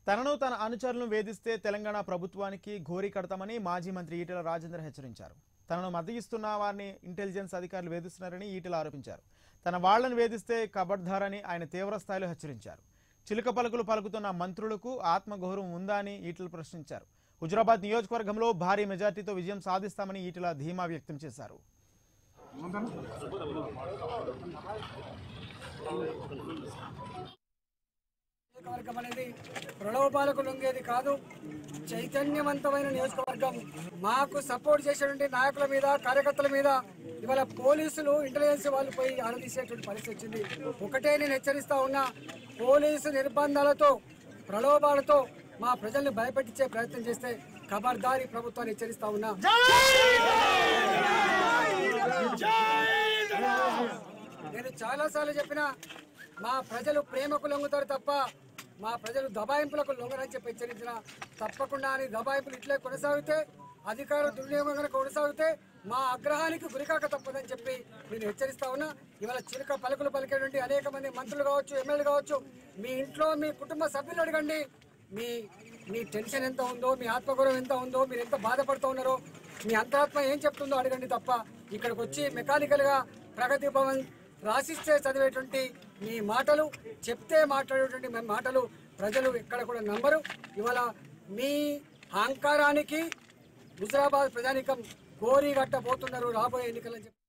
తనను తన అనుచరులను వేధిస్తే తెలంగాణ ప్రభుత్వానికి ఘోరీ కడతామని మాజీ మంత్రి ఈటెల రాజేందర్ హెచ్చరించారు తనను మద్దతిస్తున్న వారిని ఇంటెలిజెన్స్ అధికారులు వేధిస్తున్నారని ఈటెల ఆరోపించారు తన వాళ్లను వేధిస్తే కబడ్దారని ఆయన తీవ్ర స్థాయిలో హెచ్చరించారు చిలుక పలుకులు పలుకుతున్న మంత్రులకు ఆత్మగౌరవం ఉందా అని ఈటెల ప్రశ్నించారు హుజురాబాద్ నియోజకవర్గంలో భారీ మెజార్టీతో విజయం సాధిస్తామని ఈటెల ధీమా వ్యక్తం చేశారు నియోజకవర్గం అనేది ప్రలోభాలకు లొంగేది కాదు చైతన్యవంతమైన నియోజకవర్గం మాకు సపోర్ట్ చేసేటువంటి నాయకుల మీద కార్యకర్తల మీద ఇవాళ పోలీసులు ఇంటెలిజెన్స్ వాళ్ళు పోయి ఆరాధించేటువంటి పరిస్థితి వచ్చింది ఒకటే నేను హెచ్చరిస్తా ఉన్నా పోలీసు నిర్బంధాలతో ప్రలోభాలతో మా ప్రజల్ని భయపెట్టించే ప్రయత్నం చేస్తే ఖబర్దారి ప్రభుత్వాన్ని హెచ్చరిస్తా ఉన్నా నేను చాలాసార్లు చెప్పిన మా ప్రజలు ప్రేమకు లొంగుతారు తప్ప మా ప్రజలు దబాయింపులకు లొంగరని చెప్పి హెచ్చరించిన తప్పకుండా అని దబాయింపులు ఇట్లే కొనసాగితే అధికార దుర్వినియోగం కనుక కొనసాగితే మా ఆగ్రహానికి గురికాక తప్పదని చెప్పి నేను హెచ్చరిస్తా ఉన్నా ఇవాళ చిలుక పలుకులు పలికేటువంటి అనేక మంది మంత్రులు కావచ్చు ఎమ్మెల్యేలు కావచ్చు మీ ఇంట్లో మీ కుటుంబ సభ్యులు అడగండి మీ మీ టెన్షన్ ఎంత ఉందో మీ ఆత్మగౌరవం ఎంత ఉందో మీరు ఎంత బాధపడుతూ ఉన్నారో మీ అంతరాత్మ ఏం చెప్తుందో అడగండి తప్ప ఇక్కడికి వచ్చి మెకానికల్ గా ప్రగతి భవన్ రాసిస్తే చదివేటువంటి మీ మాటలు చెప్తే మాట్లాడేటువంటి మీ మాటలు ప్రజలు ఎక్కడ కూడా నమ్మరు ఇవాళ మీ అహంకారానికి హుజరాబాద్ ప్రజానికం గోరీ గట్టబోతున్నారు రాబోయే ఎన్నికలని చెప్పి